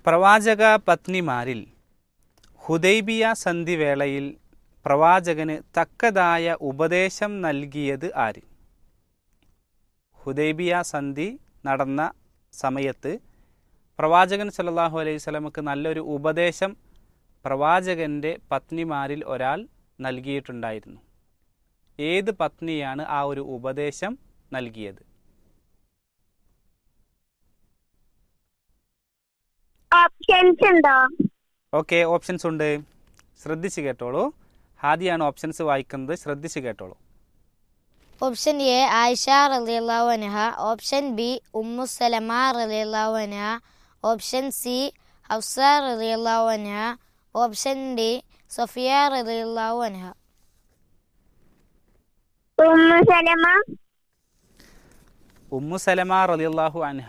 പ്രവാചക പത്നിമാരിൽ ഹുദൈബിയ സന്ധി വേളയിൽ പ്രവാചകന് തക്കതായ ഉപദേശം നൽകിയത് ആര് ഹുദൈബിയ സന്ധി നടന്ന സമയത്ത് പ്രവാചകൻ സല്ലല്ലാഹു അലൈഹി വസല്ലമക്ക് നല്ലൊരു ഉപദേശം പ്രവാചകൻ്റെ പത്നിമാരിൽ ഒരാൾ നൽകിയിട്ടുണ്ടായിരുന്നു ഏത് പത്നിയാണ് ആ ഒരു ഉപദേശം നൽകിയത് ഓപ്ഷൻസ് ഉണ്ടോ ഓക്കെ ഓപ്ഷൻസ് ഉണ്ട് ശ്രദ്ധിച്ച് കേട്ടോളൂ ഹാദിയാണ് ഓപ്ഷൻസ് വായിക്കുന്നത് ശ്രദ്ധിച്ച് കേട്ടോളൂ ഓപ്ഷൻ എ ആയിഷ റളിയല്ലാഹു അൻഹ ഓപ്ഷൻ ബി ഉമ്മു സലമ റളിയല്ലാഹു അൻഹ ഓപ്ഷൻ സി ഹഫ്സ റളിയല്ലാഹു അൻഹ ഓപ്ഷൻ ഡി സഫിയ റളിയല്ലാഹു അൻഹ ഉമ്മു സലമ ഉമ്മു സലമ റളിയല്ലാഹു അൻഹ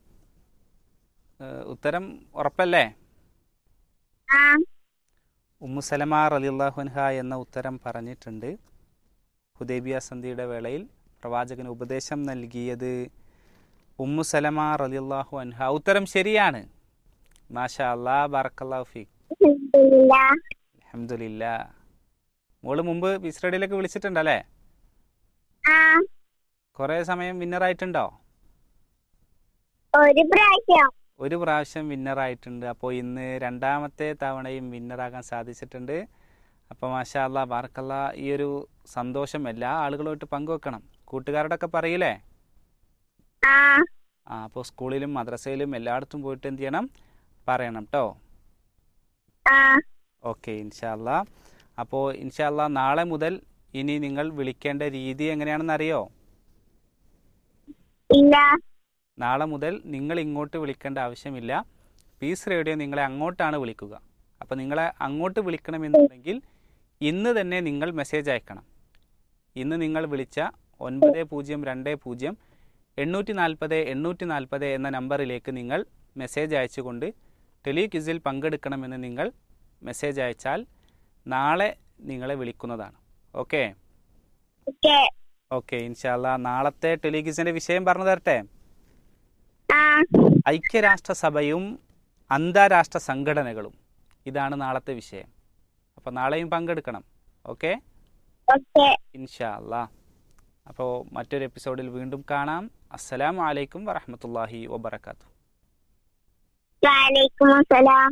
ഏഹ്, ഉത്തരം ഉറപ്പല്ലേ ആ ഉമ്മു സലമ റളിയല്ലാഹു അൻഹ എന്ന ഉത്തരം പറഞ്ഞിട്ടുണ്ട് ഹുദൈബിയ സന്ധിയുടെ വേളയിൽ പ്രവാചകന് ഉപദേശം നൽകിയത് ഉമ്മു സലമ റളിയല്ലാഹു അൻഹ ഉത്തരം ശരിയാണ് മാഷാ അല്ലാ ബറക്കല്ലാഹു ഫീഖ് ഇല്ല അൽഹംദുലില്ലാ മോള് മുമ്പ് ബിസ്രഡിയിലേക്ക് വിളിച്ചിട്ടുണ്ടല്ലേ ആ കുറേ സമയം വിന്നറായിട്ടുണ്ടോ ഒരു പ്രാവശ്യം ഒരു പ്രാവശ്യം വിന്നറായിട്ടുണ്ട് അപ്പോൾ ഇന്ന് രണ്ടാമത്തെ തവണയും വിന്നറാകാൻ സാധിച്ചിട്ടുണ്ട് അപ്പോൾ മാഷാ അല്ലാ ബാർക്കല്ല ഈ ഒരു സന്തോഷം എല്ലാ ആളുകളുമായിട്ട് പങ്കുവെക്കണം കൂട്ടുകാരോടൊക്കെ പറയില്ലേ ആ ആ അപ്പോൾ സ്കൂളിലും മദ്രസയിലും എല്ലായിടത്തും പോയിട്ട് എന്ത് ചെയ്യണം പറയണം കേട്ടോ ആ ഓക്കെ ഇൻഷാല്ല അപ്പോൾ ഇൻഷാല്ല നാളെ മുതൽ ഇനി നിങ്ങൾ വിളിക്കേണ്ട രീതി എങ്ങനെയാണെന്ന് അറിയോ ഇല്ല നാളെ മുതൽ നിങ്ങൾ ഇങ്ങോട്ട് വിളിക്കേണ്ട ആവശ്യമില്ല പീസ് റേഡിയോ നിങ്ങളെ അങ്ങോട്ടാണ് വിളിക്കുക അപ്പോൾ നിങ്ങളെ അങ്ങോട്ട് വിളിക്കണമെന്നുണ്ടെങ്കിൽ ഇന്ന് തന്നെ നിങ്ങൾ മെസ്സേജ് അയക്കണം ഇന്ന് നിങ്ങൾ വിളിച്ച ഒൻപത് പൂജ്യം രണ്ട് പൂജ്യം എണ്ണൂറ്റി നാൽപ്പത് എണ്ണൂറ്റി നാൽപ്പത് എന്ന നമ്പറിലേക്ക് നിങ്ങൾ മെസ്സേജ് അയച്ചുകൊണ്ട് ടെലി ക്വിസിൽ പങ്കെടുക്കണമെന്ന് നിങ്ങൾ മെസ്സേജ് അയച്ചാൽ നാളെ നിങ്ങളെ വിളിക്കുന്നതാണ് ഓക്കെ ഓക്കെ ഓക്കെ ഇൻഷാല്ല നാളത്തെ ടെലി ക്വിസിൻ്റെ വിഷയം പറഞ്ഞു തരട്ടെ ആ ഐക്യരാഷ്ട്രസഭയും അന്താരാഷ്ട്ര സംഘടനകളും ഇതാണ് നാളത്തെ വിഷയം അപ്പോൾ നാളെയും പങ്കെടുക്കണം ഓക്കെ ഓക്കെ ഇൻഷാ അല്ലാ അപ്പോൾ മറ്റൊരു എപ്പിസോഡിൽ വീണ്ടും കാണാം അസ്സലാമു അലൈക്കും വറഹമത്തല്ലാഹി വബർക്കാത്തു വലൈക്കും അസ്സലാം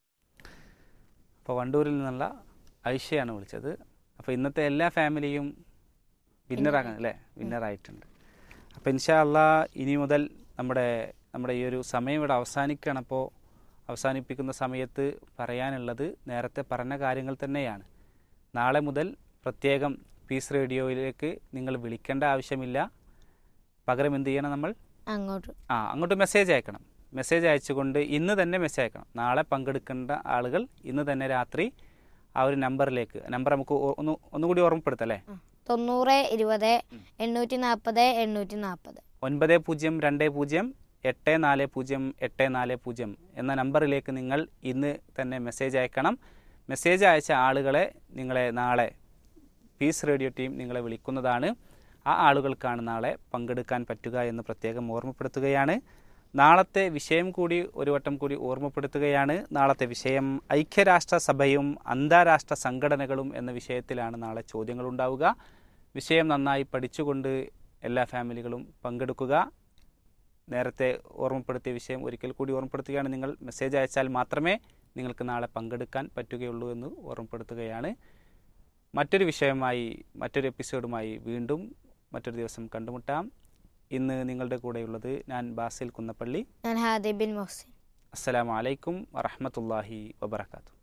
അപ്പോൾ വണ്ടൂരിൽ നിന്നുള്ള ഐഷയാണ് വിളിച്ചത് അപ്പോൾ ഇന്നത്തെ എല്ലാ ഫാമിലിയും വിന്നറാകാൻ അല്ലേ വിന്നറായിട്ടുണ്ട് അപ്പോൾ ഇൻഷാ അല്ലാ ഇനി മുതൽ നമ്മുടെ നമ്മുടെ ഈ ഒരു സമയം ഇവിടെ അവസാനിക്കുകയാണ് അപ്പോൾ അവസാനിപ്പിക്കുന്ന സമയത്ത് പറയാനുള്ളത് നേരത്തെ പറഞ്ഞ കാര്യങ്ങൾ തന്നെയാണ് നാളെ മുതൽ പ്രത്യേകം പീസ് റേഡിയോയിലേക്ക് നിങ്ങൾ വിളിക്കേണ്ട ആവശ്യമില്ല പകരം എന്ത് ചെയ്യണം നമ്മൾ അങ്ങോട്ട് ആ അങ്ങോട്ട് മെസ്സേജ് അയക്കണം മെസ്സേജ് അയച്ചുകൊണ്ട് ഇന്ന് തന്നെ മെസ്സേജ് അയക്കണം നാളെ പങ്കെടുക്കേണ്ട ആളുകൾ ഇന്ന് തന്നെ രാത്രി ആ ഒരു നമ്പറിലേക്ക് നമ്പർ നമുക്ക് ഒ- ഒന്ന് ഒന്നുകൂടി ഓർമ്മപ്പെടുത്തല്ലേ തൊണ്ണൂറ് ഇരുപത് എണ്ണൂറ്റി നാൽപ്പത് എണ്ണൂറ്റി നാൽപ്പത് ഒൻപത് പൂജ്യം രണ്ട് പൂജ്യം എട്ട് നാല് പൂജ്യം എട്ട് നാല് പൂജ്യം എന്ന നമ്പറിലേക്ക് നിങ്ങൾ ഇന്ന് തന്നെ മെസ്സേജ് അയക്കണം മെസ്സേജ് അയച്ച ആളുകളെ നിങ്ങളെ നാളെ പീസ് റേഡിയോ ടീം നിങ്ങളെ വിളിക്കുന്നതാണ് ആ ആളുകൾക്കാണ് നാളെ പങ്കെടുക്കാൻ പറ്റുക എന്ന് പ്രത്യേകം ഓർമ്മപ്പെടുത്തുകയാണ് നാളത്തെ വിഷയം കൂടി ഒരു വട്ടം കൂടി ഓർമ്മപ്പെടുത്തുകയാണ് നാളത്തെ വിഷയം ഐക്യരാഷ്ട്ര സഭയും അന്താരാഷ്ട്ര സംഘടനകളും എന്ന വിഷയത്തിലാണ് നാളെ ചോദ്യങ്ങൾ ഉണ്ടാവുക വിഷയം നന്നായി പഠിച്ചുകൊണ്ട് എല്ലാ ഫാമിലികളും പങ്കെടുക്കുക നേരത്തെ ഓർമ്മപ്പെടുത്തിയ വിഷയം ഒരിക്കൽ കൂടി ഓർമ്മപ്പെടുത്തുകയാണ് നിങ്ങൾ മെസ്സേജ് അയച്ചാൽ മാത്രമേ നിങ്ങൾക്ക് നാളെ പങ്കെടുക്കാൻ പറ്റുകയുള്ളൂ എന്ന് ഓർമ്മപ്പെടുത്തുകയാണ് മറ്റൊരു വിഷയമായി മറ്റൊരു എപ്പിസോഡുമായി വീണ്ടും മറ്റൊരു ദിവസം കണ്ടുമുട്ടാം ഇന്ന് നിങ്ങളുടെ കൂടെയുള്ളത് ഞാൻ ബാസിൽ കുന്നപ്പള്ളി ഞാൻ ഹാദിബിൻ മൊഹസിൻ അസ്സലാമു അലൈക്കും വറഹമത്തല്ലാഹി വബർക്കാത്തു